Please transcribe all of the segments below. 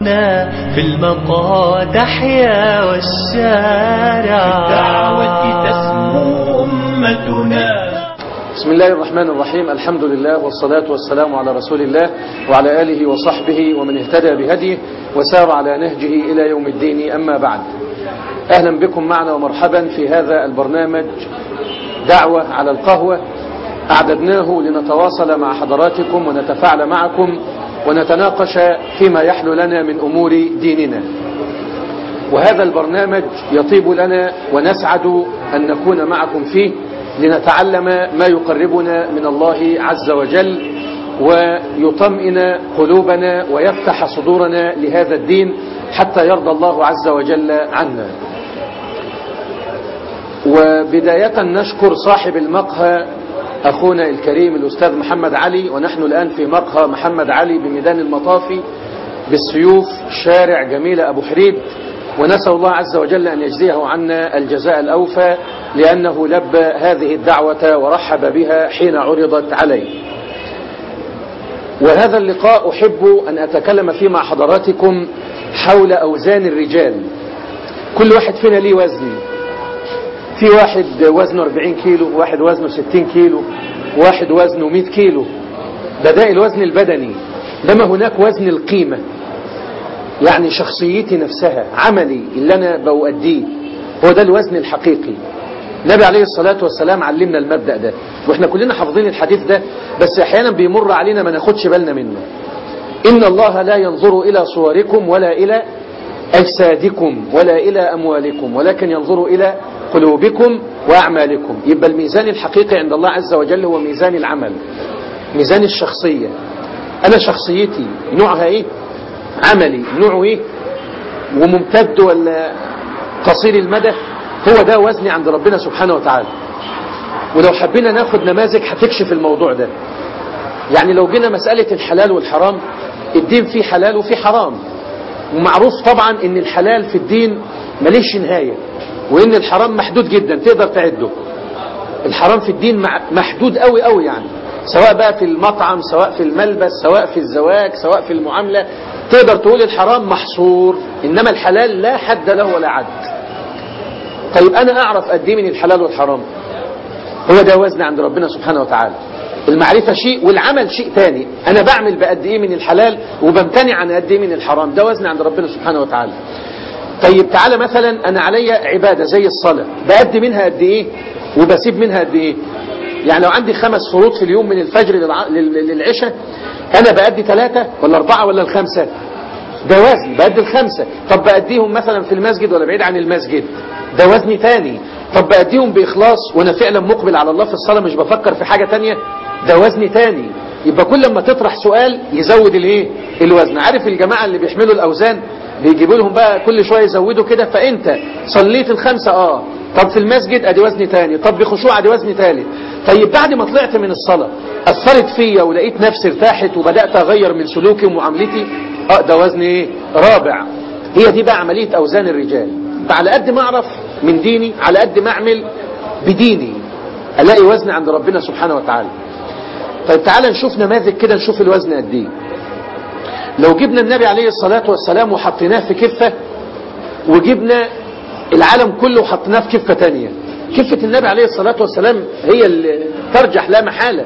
في المقادح يا والشارع بالدعوة تسمو أمتنا بسم الله الرحمن الرحيم الحمد لله والصلاة والسلام على رسول الله وعلى آله وصحبه ومن اهتدى بهديه وسار على نهجه إلى يوم الدين أما بعد أهلا بكم معنا ومرحبا في هذا البرنامج دعوة على القهوة أعددناه لنتواصل مع حضراتكم ونتفاعل معكم ونتناقش فيما يحلو لنا من أمور ديننا وهذا البرنامج يطيب لنا ونسعد أن نكون معكم فيه لنتعلم ما يقربنا من الله عز وجل ويطمئن قلوبنا ويفتح صدورنا لهذا الدين حتى يرضى الله عز وجل عنا وبداية نشكر صاحب المقهى أخونا الكريم الأستاذ محمد علي ونحن الآن في مقهى محمد علي بميدان المطافي بالسيوف شارع جميل أبو حريد ونسأل الله عز وجل أن يجزيه عنا الجزاء الأوفى لأنه لبى هذه الدعوة ورحب بها حين عرضت عليه وهذا اللقاء أحب أن أتكلم فيه مع حضراتكم حول أوزان الرجال كل واحد فينا ليه وزن في واحد وزنه 40 كيلو واحد وزنه 60 كيلو واحد وزنه 100 كيلو ده ده الوزن البدني لما هناك وزن القيمة يعني شخصيتي نفسها عملي اللي أنا بؤديه هو ده الوزن الحقيقي النبي عليه الصلاة والسلام علمنا المبدأ ده واحنا كلنا حافظين الحديث ده بس احيانا بيمر علينا ما ناخدش بالنا منه إن الله لا ينظر إلى صوركم ولا إلى أجسادكم ولا إلى أموالكم ولكن ينظر إلى قلوبكم وأعمالكم يبقى الميزان الحقيقي عند الله عز وجل هو ميزان العمل ميزان الشخصية أنا شخصيتي نوعها إيه عملي نوعه إيه وممتد ولا قصير المدى هو ده وزني عند ربنا سبحانه وتعالى ولو حبينا ناخد نماذج هتكشف الموضوع ده يعني لو جينا مسألة الحلال والحرام الدين فيه حلال وفيه حرام ومعروف طبعا ان الحلال في الدين مليش نهاية وان الحرام محدود جدا تقدر تعده الحرام في الدين محدود قوي قوي يعني سواء بقى في المطعم سواء في الملبس سواء في الزواج سواء في المعاملة تقدر تقول الحرام محصور انما الحلال لا حد له ولا عد طيب انا اعرف قد ايه من الحلال والحرام هو ده وزن عند ربنا سبحانه وتعالى المعرفة شيء والعمل شيء تاني انا بعمل بقد ايه من الحلال وبمتنع عن قد ايه من الحرام ده وزن عند ربنا سبحانه وتعالى طيب تعالى مثلا انا عليا عبادة زي الصلاة بأدي منها قد ايه وبسيب منها قد ايه يعني لو عندي خمس فروض في اليوم من الفجر للع... للعشاء انا بأدي ثلاثة ولا اربعة ولا الخمسة ده وزن بأدي الخمسة طب بأديهم مثلا في المسجد ولا بعيد عن المسجد ده وزن تاني طب بأديهم بإخلاص وانا فعلا مقبل على الله في الصلاة مش بفكر في حاجة تانية ده وزن تاني يبقى كل ما تطرح سؤال يزود الايه الوزن عارف الجماعة اللي بيحملوا الاوزان بيجيبوا لهم بقى كل شوية يزودوا كده فانت صليت الخمسة اه طب في المسجد ادي وزن تاني طب بخشوع ادي وزن تالت طيب بعد ما طلعت من الصلاة اثرت فيا ولقيت نفسي ارتاحت وبدأت اغير من سلوكي ومعاملتي اه ده وزن ايه رابع هي دي بقى عملية اوزان الرجال فعلى قد ما اعرف من ديني على قد ما اعمل بديني الاقي وزن عند ربنا سبحانه وتعالى طيب تعالى نشوف نماذج كده نشوف الوزن قد ايه لو جبنا النبي عليه الصلاة والسلام وحطيناه في كفة وجبنا العالم كله وحطيناه في كفة تانية كفة النبي عليه الصلاة والسلام هي اللي ترجح لا محالة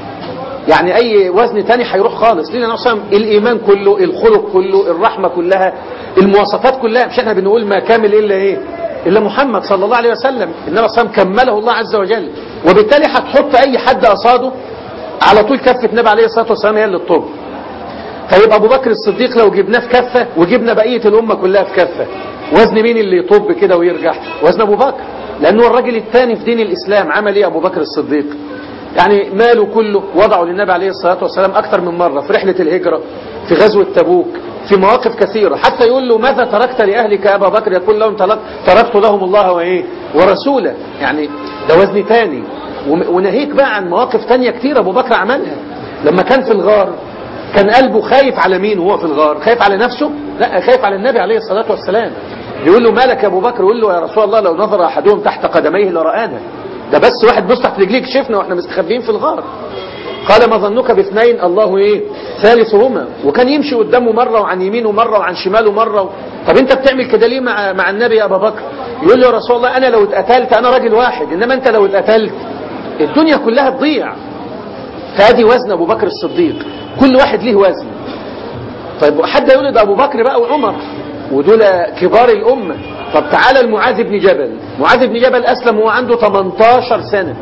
يعني اي وزن تاني هيروح خالص لان نقصم الايمان كله الخلق كله الرحمة كلها المواصفات كلها مش احنا بنقول ما كامل الا ايه الا محمد صلى الله عليه وسلم النبي صلى كمله الله عز وجل وبالتالي هتحط اي حد قصاده على طول كفة النبي عليه الصلاة والسلام هي اللي الطب طيب ابو بكر الصديق لو جبناه في كفة وجبنا بقية الامة كلها في كفة وزن مين اللي يطب كده ويرجع وزن ابو بكر لانه الراجل الثاني في دين الاسلام عمل ايه ابو بكر الصديق يعني ماله كله وضعه للنبي عليه الصلاة والسلام اكثر من مرة في رحلة الهجرة في غزوة تبوك في مواقف كثيرة حتى يقول له ماذا تركت لأهلك يا أبا بكر يقول لهم تركت لهم الله وإيه ورسوله يعني ده وزن تاني وناهيك بقى عن مواقف تانية كتير أبو بكر عملها لما كان في الغار كان قلبه خايف على مين وهو في الغار خايف على نفسه لا خايف على النبي عليه الصلاة والسلام يقول له مالك يا أبو بكر يقول له يا رسول الله لو نظر أحدهم تحت قدميه لرآنا ده بس واحد بص تحت رجليك شفنا واحنا مستخبيين في الغار قال ما ظنك باثنين الله ايه ثالثهما وكان يمشي قدامه مرة وعن يمينه مرة وعن شماله مرة طب انت بتعمل كده ليه مع, مع النبي يا ابا بكر يقول له يا رسول الله انا لو اتقتلت انا راجل واحد انما انت لو اتقتلت الدنيا كلها تضيع فادي وزن ابو بكر الصديق كل واحد ليه وزن طيب حد يقول ده ابو بكر بقى وعمر ودول كبار الامه طب تعالى المعاذ بن جبل معاذ بن جبل اسلم وهو عنده 18 سنه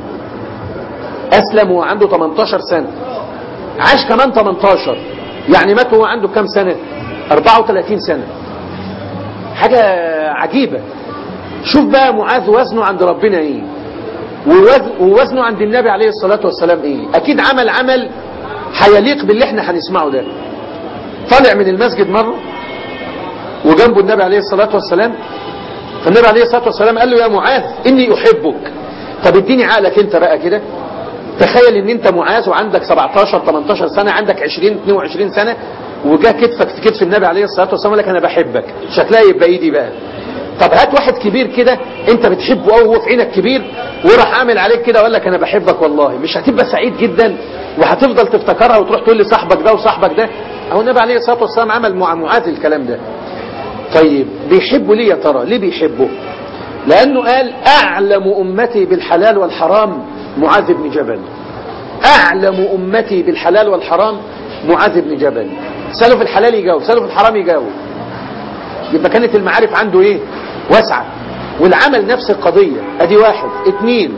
اسلم وهو عنده 18 سنه عاش كمان 18 يعني مات وهو عنده كام سنه 34 سنه حاجه عجيبه شوف بقى معاذ وزنه عند ربنا ايه ووزنه عند النبي عليه الصلاة والسلام ايه اكيد عمل عمل هيليق باللي احنا هنسمعه ده طالع من المسجد مرة وجنبه النبي عليه الصلاة والسلام فالنبي عليه الصلاة والسلام قال له يا معاذ اني احبك طب اديني عقلك انت بقى كده تخيل ان انت معاذ وعندك 17 18 سنة عندك 20 22 سنة وجاء كتفك في كتف النبي عليه الصلاة والسلام لك انا بحبك شكلها يبقى ايدي بقى طب هات واحد كبير كده انت بتحبه قوي وهو في عينك كبير وراح عامل عليك كده وقال لك انا بحبك والله مش هتبقى سعيد جدا وهتفضل تفتكرها وتروح تقول لي صاحبك ده وصاحبك ده اهو النبي عليه الصلاه والسلام عمل مع معاذ الكلام ده طيب بيحبه ليه يا ترى ليه بيحبه لانه قال اعلم امتي بالحلال والحرام معاذ بن جبل اعلم امتي بالحلال والحرام معاذ بن جبل سأله في الحلال يجاوب سأله في الحرام يجاوب يبقى كانت المعارف عنده ايه واسعة والعمل نفس القضية ادي واحد اتنين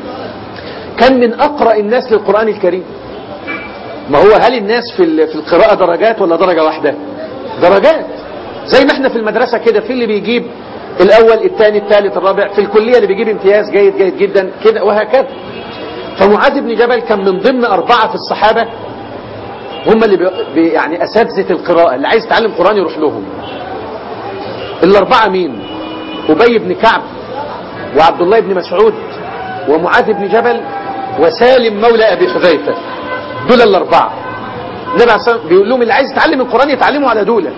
كان من اقرأ الناس للقرآن الكريم ما هو هل الناس في في القراءة درجات ولا درجة واحدة درجات زي ما احنا في المدرسة كده في اللي بيجيب الاول الثاني الثالث الرابع في الكلية اللي بيجيب امتياز جيد جيد جدا كده وهكذا فمعاذ بن جبل كان من ضمن أربعة في الصحابة هم اللي بي يعني أساتذة القراءة اللي عايز يتعلم قرآن يروح لهم الأربعة مين أبي بن كعب وعبد الله بن مسعود ومعاذ بن جبل وسالم مولى أبي حذيفة دول الأربعة النبي عليه الصلاة بيقول لهم اللي عايز يتعلم القرآن يتعلمه على دولة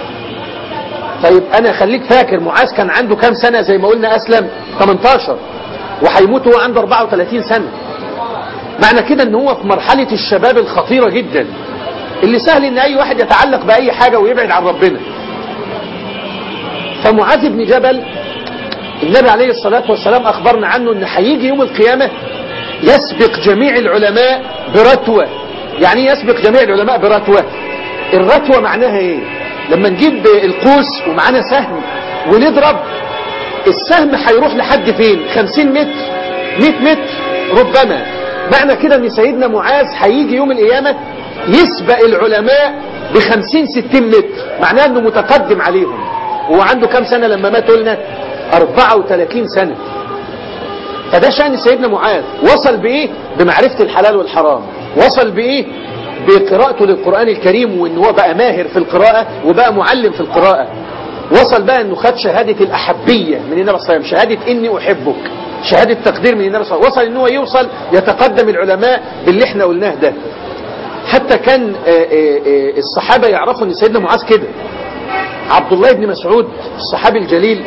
طيب أنا خليك فاكر معاذ كان عنده كام سنة زي ما قلنا أسلم 18 وهيموت وهو عنده 34 سنة معنى كده ان هو في مرحلة الشباب الخطيرة جدا اللي سهل ان اي واحد يتعلق باي حاجة ويبعد عن ربنا فمعاذ بن جبل النبي عليه الصلاة والسلام اخبرنا عنه ان هيجي يوم القيامة يسبق جميع العلماء برتوة يعني يسبق جميع العلماء برتوة الرتوة معناها ايه لما نجيب القوس ومعانا سهم ونضرب السهم هيروح لحد فين 50 متر 100 متر ربما معنى كده ان سيدنا معاذ هيجي يوم القيامة يسبق العلماء بخمسين ستين متر معناه انه متقدم عليهم هو عنده كام سنة لما مات قلنا 34 سنة فده شأن سيدنا معاذ وصل بإيه بمعرفة الحلال والحرام وصل بإيه بقراءته للقرآن الكريم وان هو بقى ماهر في القراءة وبقى معلم في القراءة وصل بقى انه خد شهادة الأحبية من النبي صلى الله عليه وسلم شهادة إني أحبك شهادة تقدير من النبي صلى الله عليه وسلم وصل ان هو يوصل يتقدم العلماء باللي احنا قلناه ده حتى كان الصحابة يعرفوا ان سيدنا معاذ كده عبد الله بن مسعود الصحابي الجليل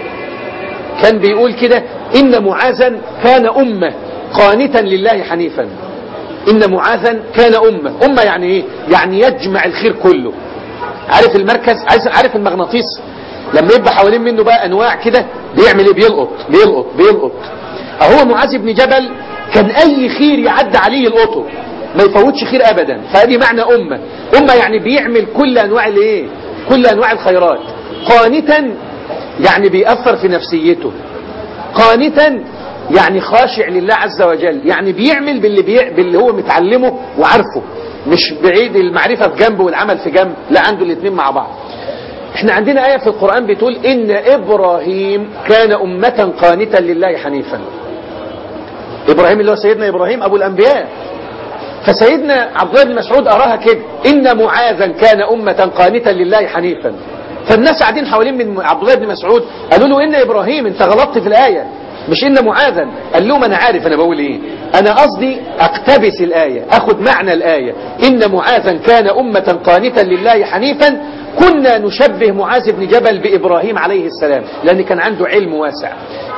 كان بيقول كده إن معاذا كان أمة قانتا لله حنيفا إن معاذا كان أمة أمة يعني إيه يعني يجمع الخير كله عارف المركز عارف المغناطيس لما يبقى حوالين منه بقى انواع كده بيعمل ايه بيلقط بيلقط بيلقط اهو معاذ بن جبل كان اي خير يعدي عليه يلقطه ما يفوتش خير ابدا فادي معنى امه امه يعني بيعمل كل انواع الايه كل انواع الخيرات قانتا يعني بيأثر في نفسيته قانتا يعني خاشع لله عز وجل يعني بيعمل باللي, بي... باللي هو متعلمه وعارفه مش بعيد المعرفة في جنب والعمل في جنب لا عنده الاثنين مع بعض احنا عندنا آية في القرآن بتقول إن إبراهيم كان أمة قانتا لله حنيفا إبراهيم اللي هو سيدنا إبراهيم أبو الأنبياء فسيدنا عبد الله بن مسعود أراها كده إن معاذا كان أمة قانتا لله حنيفا فالناس قاعدين حوالين من عبد الله بن مسعود قالوا له إن إبراهيم أنت غلطت في الآية مش إن معاذا قال لهم أنا عارف أنا بقول إيه أنا قصدي أقتبس الآية أخذ معنى الآية إن معاذا كان أمة قانتا لله حنيفا كنا نشبه معاذ بن جبل بإبراهيم عليه السلام لأن كان عنده علم واسع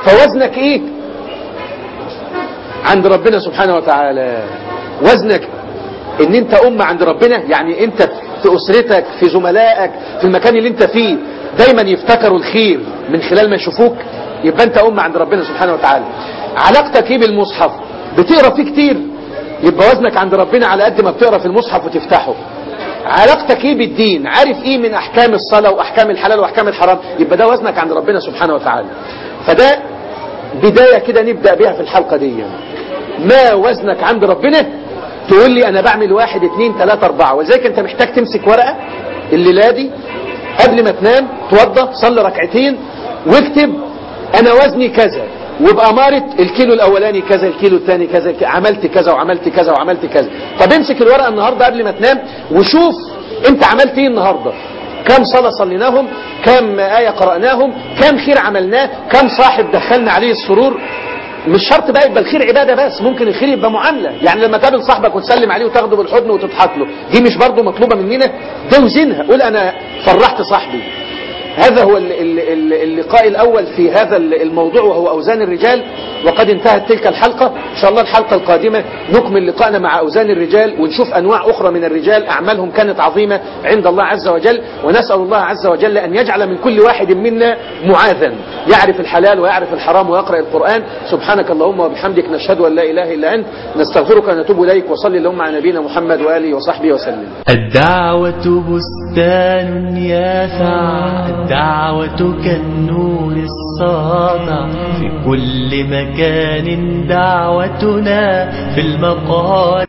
فوزنك إيه عند ربنا سبحانه وتعالى وزنك ان انت امة عند ربنا يعني انت في اسرتك في زملائك في المكان اللي انت فيه دايما يفتكروا الخير من خلال ما يشوفوك يبقى انت امة عند ربنا سبحانه وتعالى علاقتك ايه بالمصحف بتقرا فيه كتير يبقى وزنك عند ربنا على قد ما بتقرا في المصحف وتفتحه علاقتك ايه بالدين عارف ايه من احكام الصلاة واحكام الحلال واحكام الحرام يبقى ده وزنك عند ربنا سبحانه وتعالى فده بداية كده نبدأ بها في الحلقة دي ما وزنك عند ربنا تقول لي انا بعمل واحد اتنين تلاتة اربعة ولذلك انت محتاج تمسك ورقة الليلة دي قبل ما تنام توضى صلي ركعتين واكتب انا وزني كذا وابقى مارت الكيلو الاولاني كذا الكيلو الثاني كذا عملت كذا وعملت كذا وعملت كذا طب امسك الورقه النهارده قبل ما تنام وشوف انت عملت ايه النهارده كم صلاة صليناهم كم آية قرأناهم كم خير عملناه كم صاحب دخلنا عليه السرور مش شرط بقى يبقى الخير عبادة بس ممكن الخير يبقى معاملة يعني لما تقابل صاحبك وتسلم عليه وتاخده بالحضن وتضحك له دي مش برضه مطلوبة مننا ده وزنها قول انا فرحت صاحبي هذا هو اللقاء الأول في هذا الموضوع وهو أوزان الرجال وقد انتهت تلك الحلقة إن شاء الله الحلقة القادمة نكمل لقاءنا مع أوزان الرجال ونشوف أنواع أخرى من الرجال أعمالهم كانت عظيمة عند الله عز وجل ونسأل الله عز وجل أن يجعل من كل واحد منا معاذا يعرف الحلال ويعرف الحرام ويقرأ القرآن سبحانك اللهم وبحمدك نشهد أن لا إله إلا أنت نستغفرك ونتوب إليك وصلي اللهم على نبينا محمد وآله وصحبه وسلم الدعوة بستان يافع الدعوة كالنور الساطع في كل مكان دعوتنا في المقال